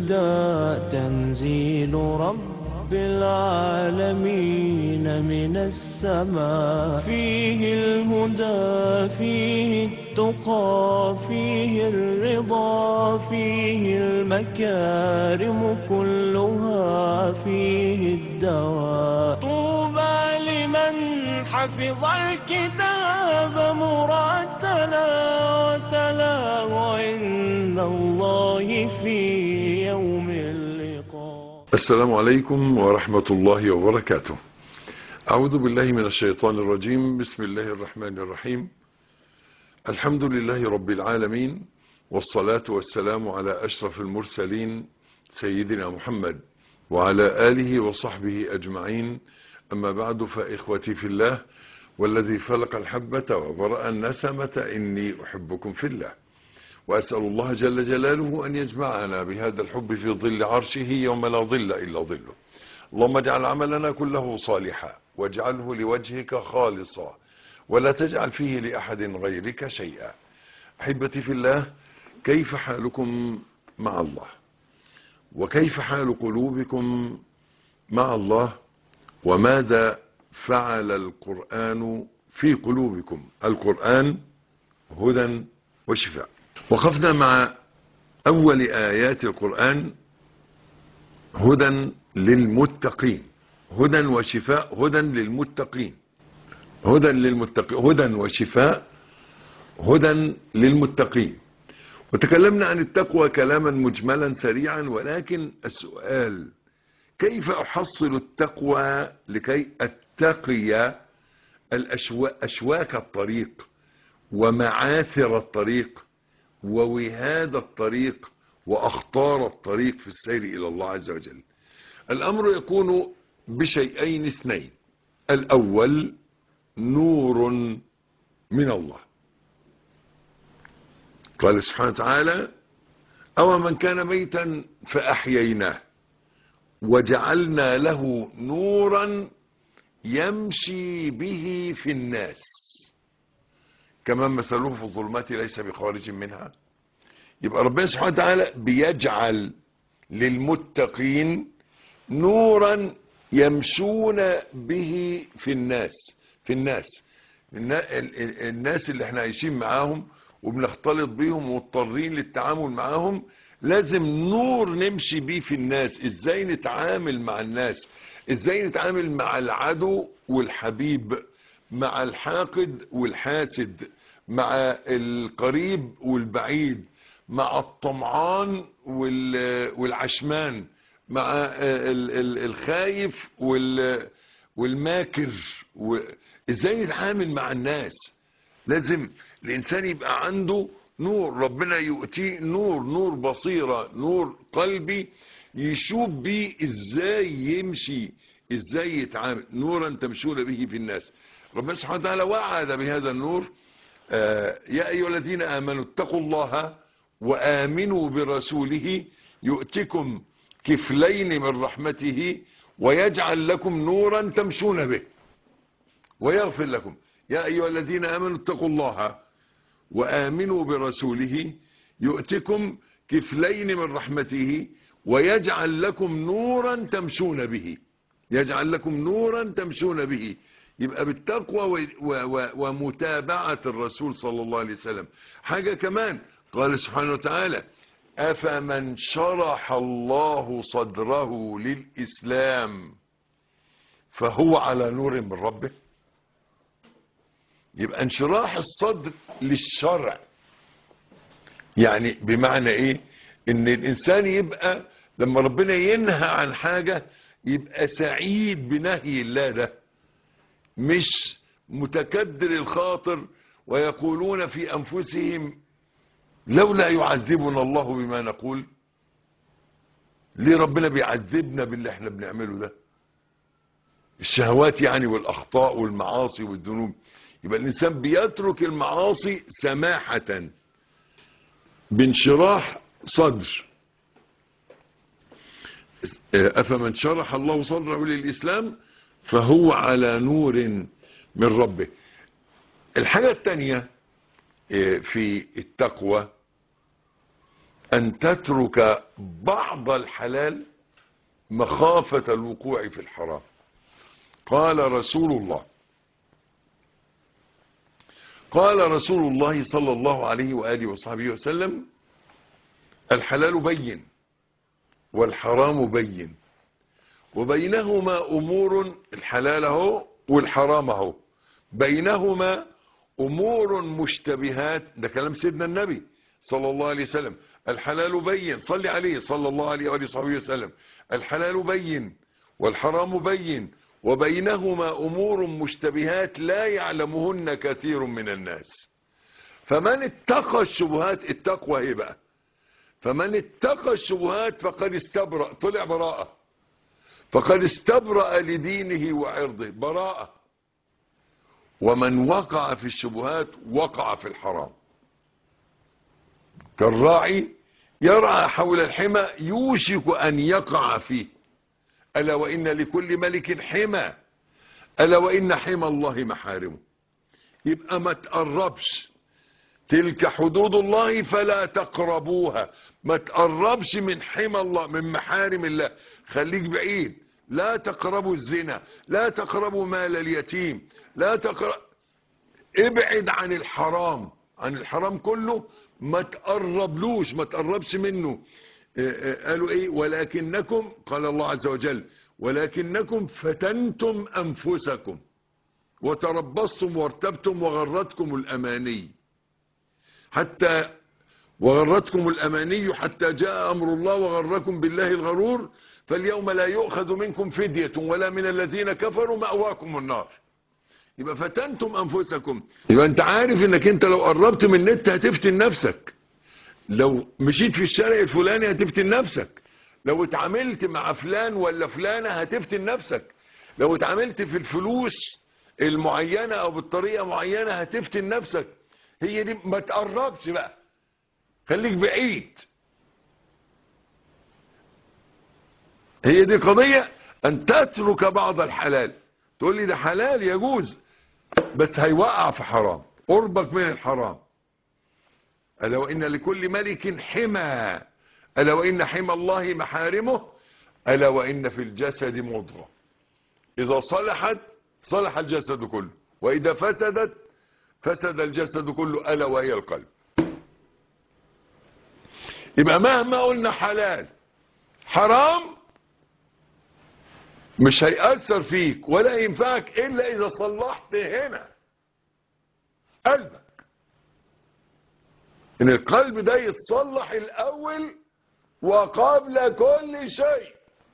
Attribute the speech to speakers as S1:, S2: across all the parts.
S1: الهدى تنزيل رب العالمين من السماء فيه الهدى فيه التقى فيه الرضا فيه المكارم كلها فيه الدواء طوبى لمن حفظ الكتاب مرتلا وتلاه عند الله في يوم اللقاء
S2: السلام عليكم ورحمة الله وبركاته أعوذ بالله من الشيطان الرجيم بسم الله الرحمن الرحيم الحمد لله رب العالمين والصلاة والسلام على أشرف المرسلين سيدنا محمد وعلى آله وصحبه أجمعين أما بعد فإخوتي في الله والذي فلق الحبة وبرأ النسمة إني أحبكم في الله وأسأل الله جل جلاله أن يجمعنا بهذا الحب في ظل عرشه يوم لا ظل إلا ظله اللهم اجعل عملنا كله صالحا واجعله لوجهك خالصا ولا تجعل فيه لأحد غيرك شيئا أحبتي في الله كيف حالكم مع الله وكيف حال قلوبكم مع الله وماذا فعل القرآن في قلوبكم القرآن هدى وشفاء وقفنا مع أول آيات القرآن هدى للمتقين هدى وشفاء هدى للمتقين هدى للمتقين هدى وشفاء هدى للمتقين وتكلمنا عن التقوى كلاما مجملا سريعا ولكن السؤال كيف أحصل التقوى لكي أتقي الأشواك أشواك الطريق ومعاثر الطريق ووهاد الطريق وأخطار الطريق في السير إلى الله عز وجل الأمر يكون بشيئين اثنين الأول نور من الله قال سبحانه وتعالى أو من كان ميتا فأحييناه وجعلنا له نورا يمشي به في الناس كمان مثله في الظلمات ليس بخارج منها يبقى ربنا سبحانه وتعالى بيجعل للمتقين نورا يمشون به في الناس في الناس الناس اللي احنا عايشين معاهم وبنختلط بيهم ومضطرين للتعامل معاهم لازم نور نمشي بيه في الناس ازاي نتعامل مع الناس ازاي نتعامل مع العدو والحبيب مع الحاقد والحاسد مع القريب والبعيد مع الطمعان والعشمان مع الخايف والماكر ازاي نتعامل مع الناس لازم الانسان يبقى عنده نور ربنا يؤتيه نور نور بصيرة نور قلبي يشوف بيه ازاي يمشي ازاي يتعامل نورا تمشون به في الناس ربنا سبحانه وتعالى وعد بهذا النور آه يا ايها الذين امنوا اتقوا الله وامنوا برسوله يؤتكم كفلين من رحمته ويجعل لكم نورا تمشون به ويغفر لكم يا ايها الذين امنوا اتقوا الله وآمنوا برسوله يؤتكم كفلين من رحمته ويجعل لكم نورا تمشون به يجعل لكم نورا تمشون به يبقى بالتقوى ومتابعة الرسول صلى الله عليه وسلم حاجة كمان قال سبحانه وتعالى أفمن شرح الله صدره للإسلام فهو على نور من ربه يبقى انشراح الصدر للشرع يعني بمعنى ايه ان الانسان يبقى لما ربنا ينهى عن حاجة يبقى سعيد بنهي الله ده مش متكدر الخاطر ويقولون في انفسهم لولا يعذبنا الله بما نقول ليه ربنا بيعذبنا باللي احنا بنعمله ده الشهوات يعني والاخطاء والمعاصي والذنوب يبقى الإنسان بيترك المعاصي سماحة بانشراح صدر أفمن شرح الله صدره للإسلام فهو على نور من ربه الحاجة الثانية في التقوى أن تترك بعض الحلال مخافة الوقوع في الحرام قال رسول الله قال رسول الله صلى الله عليه وآله وصحبه وسلم الحلال بين والحرام بين وبينهما أمور الحلال اهو والحرام اهو بينهما أمور مشتبهات ده كلام سيدنا النبي صلى الله عليه وسلم الحلال بين صلي عليه صلى الله عليه وآله وصحبه وسلم الحلال بين والحرام بين وبينهما أمور مشتبهات لا يعلمهن كثير من الناس فمن اتقى الشبهات التقوى ايه بقى فمن اتقى الشبهات فقد استبرأ طلع براءة فقد استبرأ لدينه وعرضه براءة ومن وقع في الشبهات وقع في الحرام كالراعي يرعى حول الحمى يوشك أن يقع فيه ألا وإن لكل ملك حمى ألا وإن حمى الله محارمه يبقى ما تقربش تلك حدود الله فلا تقربوها ما تقربش من حمى الله من محارم الله خليك بعيد لا تقربوا الزنا لا تقربوا مال اليتيم لا تقرب ابعد عن الحرام عن الحرام كله ما تقربلوش ما تقربش منه قالوا ايه ولكنكم قال الله عز وجل ولكنكم فتنتم انفسكم وتربصتم وارتبتم وغرتكم الاماني حتى وغرتكم الاماني حتى جاء امر الله وغركم بالله الغرور فاليوم لا يؤخذ منكم فدية ولا من الذين كفروا مأواكم النار يبقى فتنتم انفسكم يبقى انت عارف انك انت لو قربت من النت هتفتن نفسك لو مشيت في الشارع الفلاني هتفتن نفسك لو اتعاملت مع فلان ولا فلانة هتفتن نفسك لو اتعاملت في الفلوس المعينة او بالطريقة معينة هتفتن نفسك هي دي ما تقربش بقى خليك بعيد هي دي قضية ان تترك بعض الحلال تقول لي ده حلال يجوز بس هيوقع في حرام قربك من الحرام ألا وإن لكل ملك حمى ألا وإن حمى الله محارمه ألا وإن في الجسد مضغة إذا صلحت صلح الجسد كله وإذا فسدت فسد الجسد كله ألا وهي القلب يبقى مهما قلنا حلال حرام مش هيأثر فيك ولا ينفعك إلا إذا صلحت هنا قلبك ان القلب ده يتصلح الاول وقبل كل شيء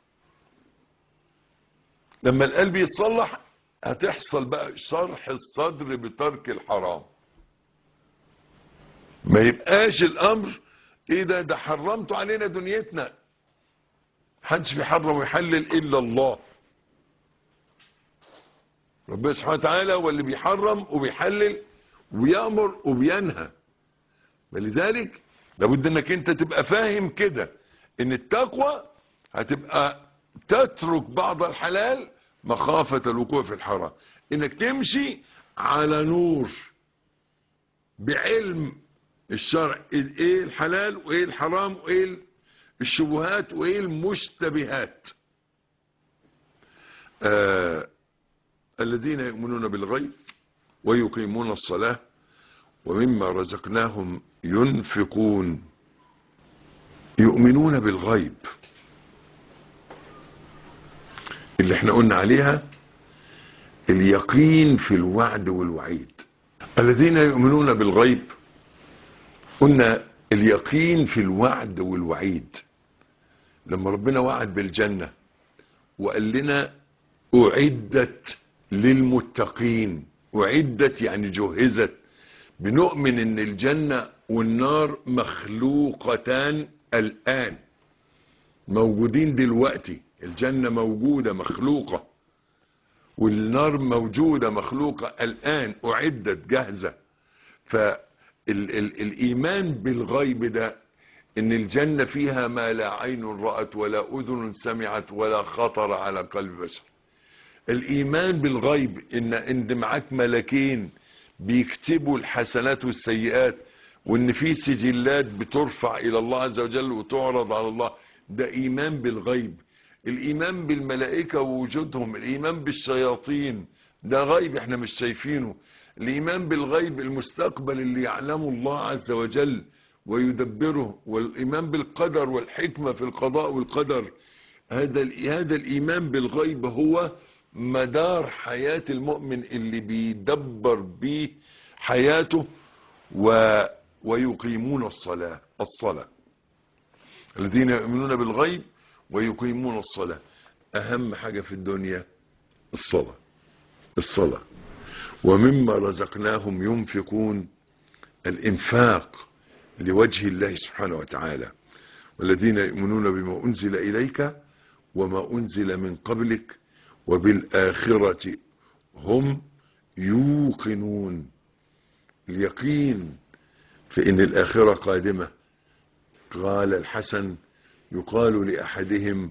S2: لما القلب يتصلح هتحصل بقى شرح الصدر بترك الحرام ما يبقاش الامر ايه ده ده حرمتوا علينا دنيتنا محدش بيحرم ويحلل الا الله ربنا سبحانه وتعالى هو اللي بيحرم وبيحلل ويأمر وبينهى ولذلك لابد انك انت تبقى فاهم كده ان التقوى هتبقى تترك بعض الحلال مخافة الوقوع في الحرام انك تمشي على نور بعلم الشرع ايه الحلال وايه الحرام وايه الشبهات وايه المشتبهات آه الذين يؤمنون بالغيب ويقيمون الصلاة ومما رزقناهم ينفقون يؤمنون بالغيب اللي احنا قلنا عليها اليقين في الوعد والوعيد الذين يؤمنون بالغيب قلنا اليقين في الوعد والوعيد لما ربنا وعد بالجنة وقال لنا أعدت للمتقين أعدت يعني جهزت بنؤمن ان الجنة والنار مخلوقتان الآن موجودين دلوقتي الجنة موجودة مخلوقة والنار موجودة مخلوقة الآن أعدت جاهزة فالإيمان بالغيب ده ان الجنة فيها ما لا عين رأت ولا أذن سمعت ولا خطر على قلب بشر الإيمان بالغيب ان ان معاك ملكين بيكتبوا الحسنات والسيئات وان في سجلات بترفع الى الله عز وجل وتعرض على الله ده ايمان بالغيب الايمان بالملائكة ووجودهم الايمان بالشياطين ده غيب احنا مش شايفينه الايمان بالغيب المستقبل اللي يعلمه الله عز وجل ويدبره والايمان بالقدر والحكمة في القضاء والقدر هذا هذا الايمان بالغيب هو مدار حياة المؤمن اللي بيدبر بيه حياته و ويقيمون الصلاة الصلاة الذين يؤمنون بالغيب ويقيمون الصلاة أهم حاجة في الدنيا الصلاة الصلاة ومما رزقناهم ينفقون الإنفاق لوجه الله سبحانه وتعالى والذين يؤمنون بما أنزل إليك وما أنزل من قبلك وبالآخرة هم يوقنون اليقين في ان الاخرة قادمة قال الحسن يقال لأحدهم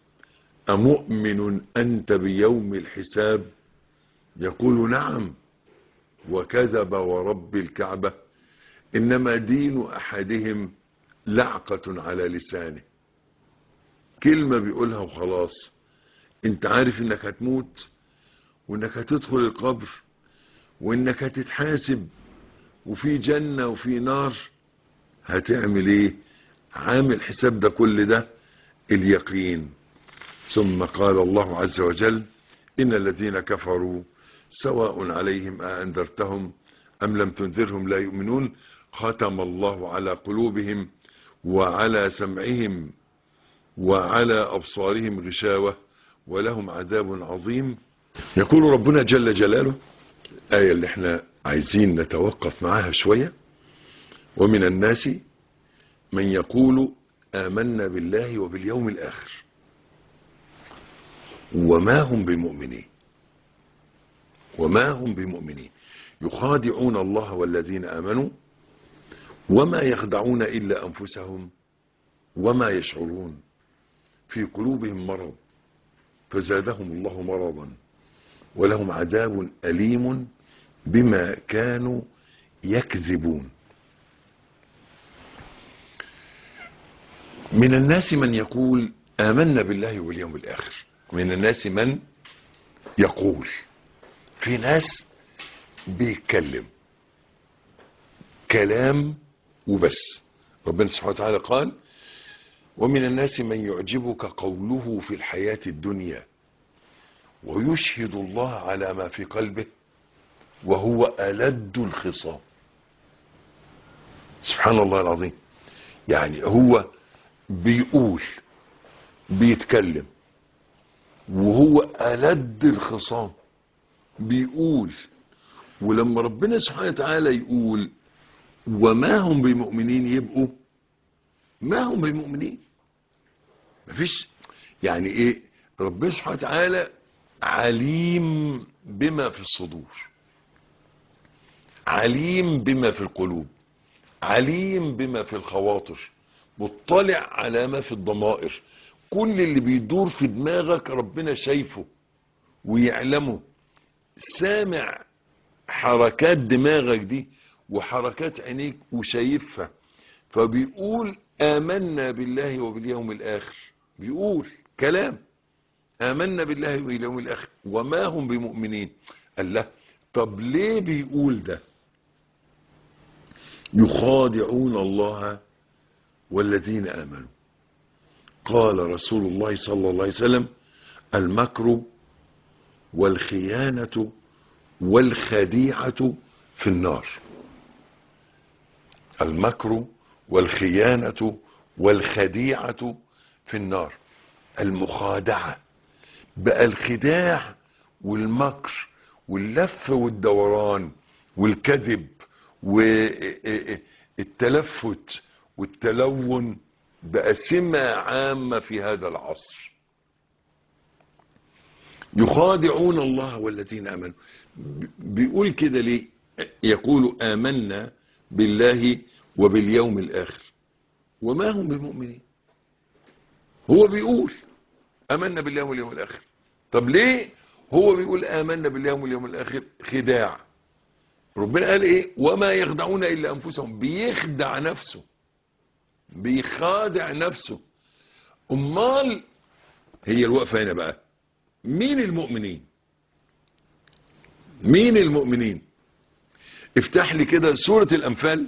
S2: أمؤمن أنت بيوم الحساب يقول نعم وكذب ورب الكعبة إنما دين أحدهم لعقة على لسانه كلمة بيقولها وخلاص انت عارف انك هتموت وانك هتدخل القبر وانك هتتحاسب وفي جنة وفي نار هتعمل ايه عامل حساب ده كل ده اليقين ثم قال الله عز وجل إن الذين كفروا سواء عليهم أأنذرتهم أم لم تنذرهم لا يؤمنون ختم الله على قلوبهم وعلى سمعهم وعلى أبصارهم غشاوة ولهم عذاب عظيم يقول ربنا جل جلاله آية اللي احنا عايزين نتوقف معاها شوية ومن الناس من يقول آمنا بالله وباليوم الآخر وما هم بمؤمنين وما هم بمؤمنين يخادعون الله والذين آمنوا وما يخدعون إلا أنفسهم وما يشعرون في قلوبهم مرض فزادهم الله مرضا ولهم عذاب أليم بما كانوا يكذبون من الناس من يقول آمنا بالله واليوم الآخر من الناس من يقول في ناس بيتكلم كلام وبس ربنا سبحانه وتعالى قال ومن الناس من يعجبك قوله في الحياة الدنيا ويشهد الله على ما في قلبه وهو ألد الخصام سبحان الله العظيم يعني هو بيقول بيتكلم وهو ألد الخصام بيقول ولما ربنا سبحانه وتعالى يقول وما هم بمؤمنين يبقوا ما هم بمؤمنين مفيش يعني ايه ربنا سبحانه وتعالى عليم بما في الصدور عليم بما في القلوب عليم بما في الخواطر مطلع على ما في الضمائر كل اللي بيدور في دماغك ربنا شايفه ويعلمه سامع حركات دماغك دي وحركات عينيك وشايفها فبيقول آمنا بالله وباليوم الآخر بيقول كلام آمنا بالله وباليوم الآخر وما هم بمؤمنين قال له طب ليه بيقول ده يخادعون الله والذين آمنوا قال رسول الله صلى الله عليه وسلم المكر والخيانة والخديعة في النار المكر والخيانة والخديعة في النار المخادعة بقى الخداع والمكر واللف والدوران والكذب والتلفت والتلون بقى سمة عامة في هذا العصر يخادعون الله والذين آمنوا بيقول كده ليه يقول آمنا بالله وباليوم الآخر وما هم بمؤمنين هو بيقول آمنا بالله واليوم الآخر طب ليه هو بيقول آمنا بالله واليوم الآخر خداع ربنا قال ايه وما يخدعون الا انفسهم بيخدع نفسه بيخادع نفسه امال هي الوقفه هنا بقى مين المؤمنين مين المؤمنين افتح لي كده سوره الانفال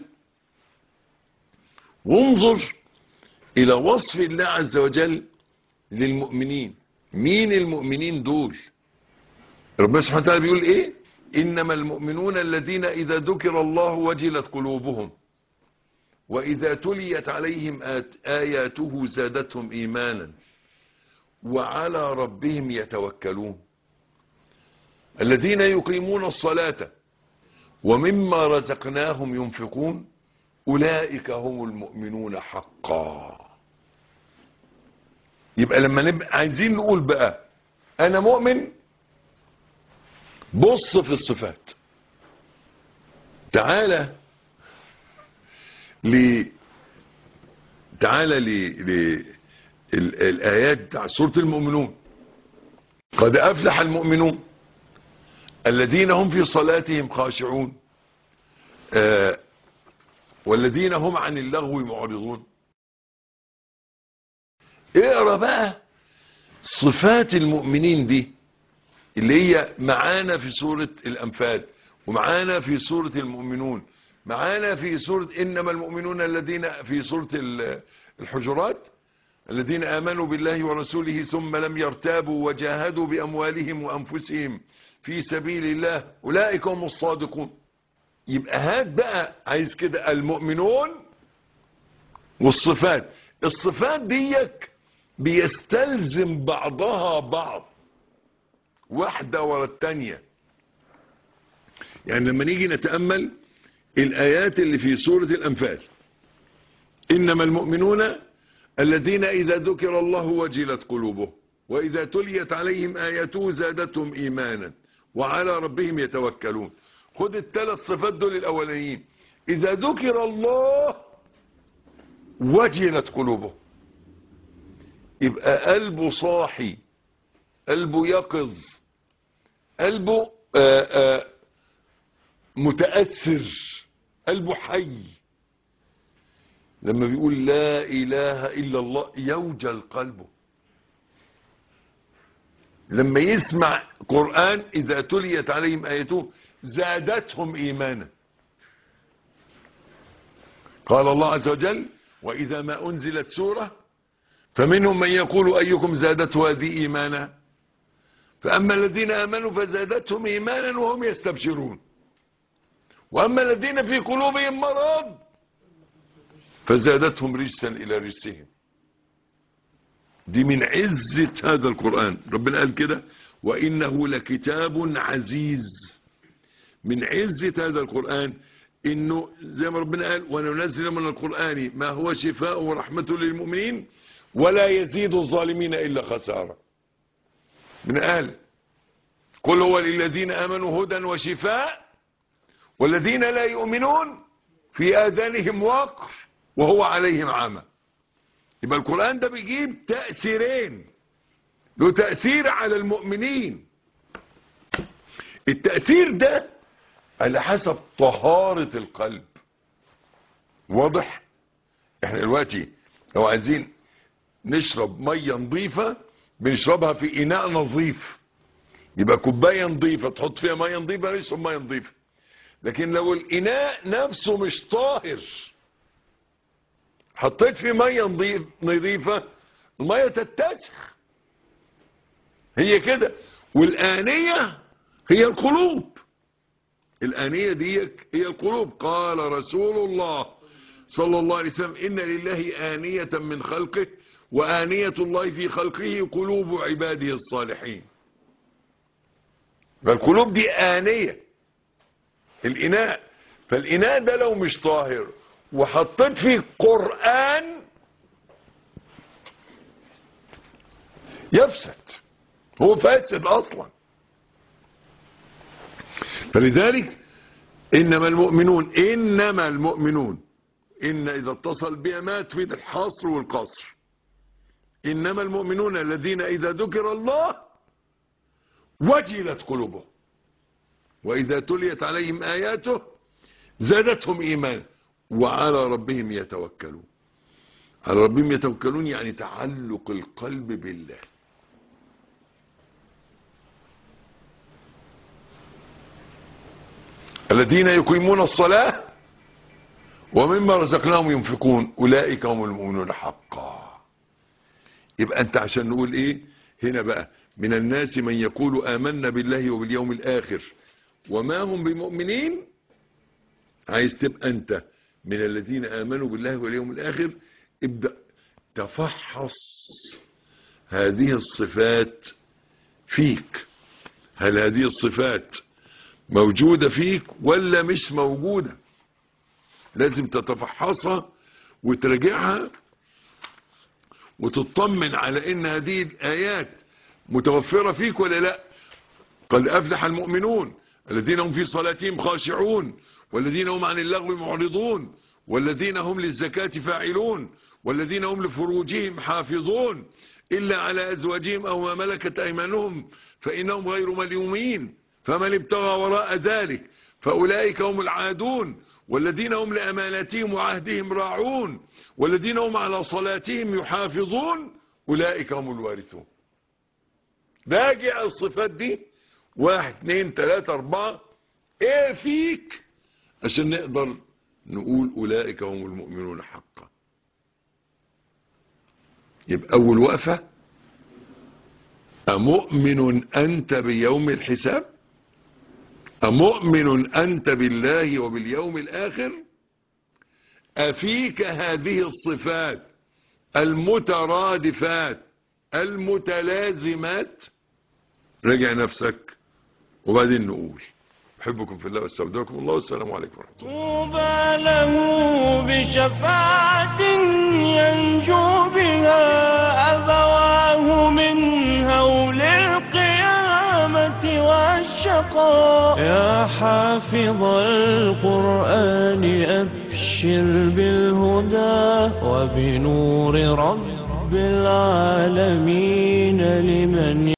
S2: وانظر الى وصف الله عز وجل للمؤمنين مين المؤمنين دول ربنا سبحانه وتعالى بيقول ايه انما المؤمنون الذين اذا ذكر الله وجلت قلوبهم واذا تليت عليهم آت- اياته زادتهم ايمانا وعلى ربهم يتوكلون الذين يقيمون الصلاة ومما رزقناهم ينفقون أولئك هم المؤمنون حقا يبقى لما نبقى عايزين نقول بقى أنا مؤمن بص في الصفات تعالى ل تعالى ل... ل... ال- الآيات بتاع سورة المؤمنون قد أفلح المؤمنون الذين هم في صلاتهم خاشعون آه والذين هم عن اللغو معرضون اقرا بقى صفات المؤمنين دي اللي هي معانا في سورة الأنفال ومعانا في سورة المؤمنون معانا في سورة إنما المؤمنون الذين في سورة ال- الحجرات الذين آمنوا بالله ورسوله ثم لم يرتابوا وجاهدوا بأموالهم وأنفسهم في سبيل الله أولئك هم الصادقون يبقى هات بقى عايز كده المؤمنون والصفات الصفات ديك بيستلزم بعضها بعض واحدة ورا التانية يعني لما نيجي نتأمل الآيات اللي في سورة الأنفال إنما المؤمنون الذين إذا ذكر الله وجلت قلوبهم وإذا تليت عليهم آياته زادتهم إيمانا وعلى ربهم يتوكلون خد الثلاث صفات دول الأولانيين إذا ذكر الله وجلت قلوبهم يبقى قلبه صاحي قلبه يقظ قلبه آآ آآ متأثر قلبه حي لما بيقول لا إله إلا الله يوجل قلبه لما يسمع قرآن إذا تليت عليهم آياته زادتهم إيمانا قال الله عز وجل وإذا ما أنزلت سورة فمنهم من يقول أيكم زادته هذه إيمانا فأما الذين آمنوا فزادتهم إيمانا وهم يستبشرون وأما الذين في قلوبهم مرض فزادتهم رجسا إلى رجسهم دي من عزة هذا القرآن ربنا قال كده وإنه لكتاب عزيز من عزة هذا القرآن إنه زي ما ربنا قال وننزل من القرآن ما هو شفاء ورحمة للمؤمنين ولا يزيد الظالمين إلا خسارة من قال قل هو للذين آمنوا هدى وشفاء والذين لا يؤمنون في آذانهم وقر وهو عليهم عمى يبقى القرآن ده بيجيب تأثيرين له تأثير على المؤمنين التأثير ده على حسب طهارة القلب واضح احنا دلوقتي لو عايزين نشرب مية نظيفة بنشربها في إناء نظيف يبقى كوباية نظيفة تحط فيها مية نظيفة نشرب مية نظيفة لكن لو الإناء نفسه مش طاهر حطيت فيه مية نظيف نظيفة المية تتسخ هي كده والآنية هي القلوب الآنية دي هي القلوب قال رسول الله صلى الله عليه وسلم إن لله آنية من خلقه وآنية الله في خلقه قلوب عباده الصالحين فالقلوب دي آنية الإناء فالإناء ده لو مش طاهر وحطيت فيه قرآن يفسد هو فاسد أصلا فلذلك إنما المؤمنون إنما المؤمنون إن إذا اتصل بها ما تفيد الحصر والقصر إنما المؤمنون الذين إذا ذكر الله وجلت قلوبهم وإذا تليت عليهم آياته زادتهم إيمانا وعلى ربهم يتوكلون على ربهم يتوكلون يعني تعلق القلب بالله الذين يقيمون الصلاة ومما رزقناهم ينفقون أولئك هم المؤمنون حقا يبقى أنت عشان نقول إيه هنا بقى من الناس من يقول آمنا بالله وباليوم الآخر وما هم بمؤمنين عايز تبقى أنت من الذين آمنوا بالله واليوم الآخر ابدأ تفحص هذه الصفات فيك هل هذه الصفات موجودة فيك ولا مش موجودة لازم تتفحصها وتراجعها وتطمن على ان هذه الايات متوفرة فيك ولا لا قد افلح المؤمنون الذين هم في صلاتهم خاشعون والذين هم عن اللغو معرضون والذين هم للزكاة فاعلون والذين هم لفروجهم حافظون إلا على أزواجهم أو ما ملكت أيمانهم فإنهم غير مليومين فمن ابتغى وراء ذلك فأولئك هم العادون والذين هم لأماناتهم وعهدهم راعون والذين هم على صلاتهم يحافظون أولئك هم الوارثون راجع الصفات دي واحد اثنين ثلاثة أربعة ايه فيك عشان نقدر نقول أولئك هم المؤمنون حقا يبقى أول وقفة أمؤمن أنت بيوم الحساب أمؤمن أنت بالله وباليوم الآخر أفيك هذه الصفات المترادفات المتلازمات راجع نفسك وبعدين نقول أحبكم في الله واستودعكم الله والسلام عليكم ورحمة الله
S1: طوبى له بشفاعة ينجو بها أبواه من هول القيامة والشقاء يا حافظ القرآن أبشر بالهدى وبنور رب العالمين لمن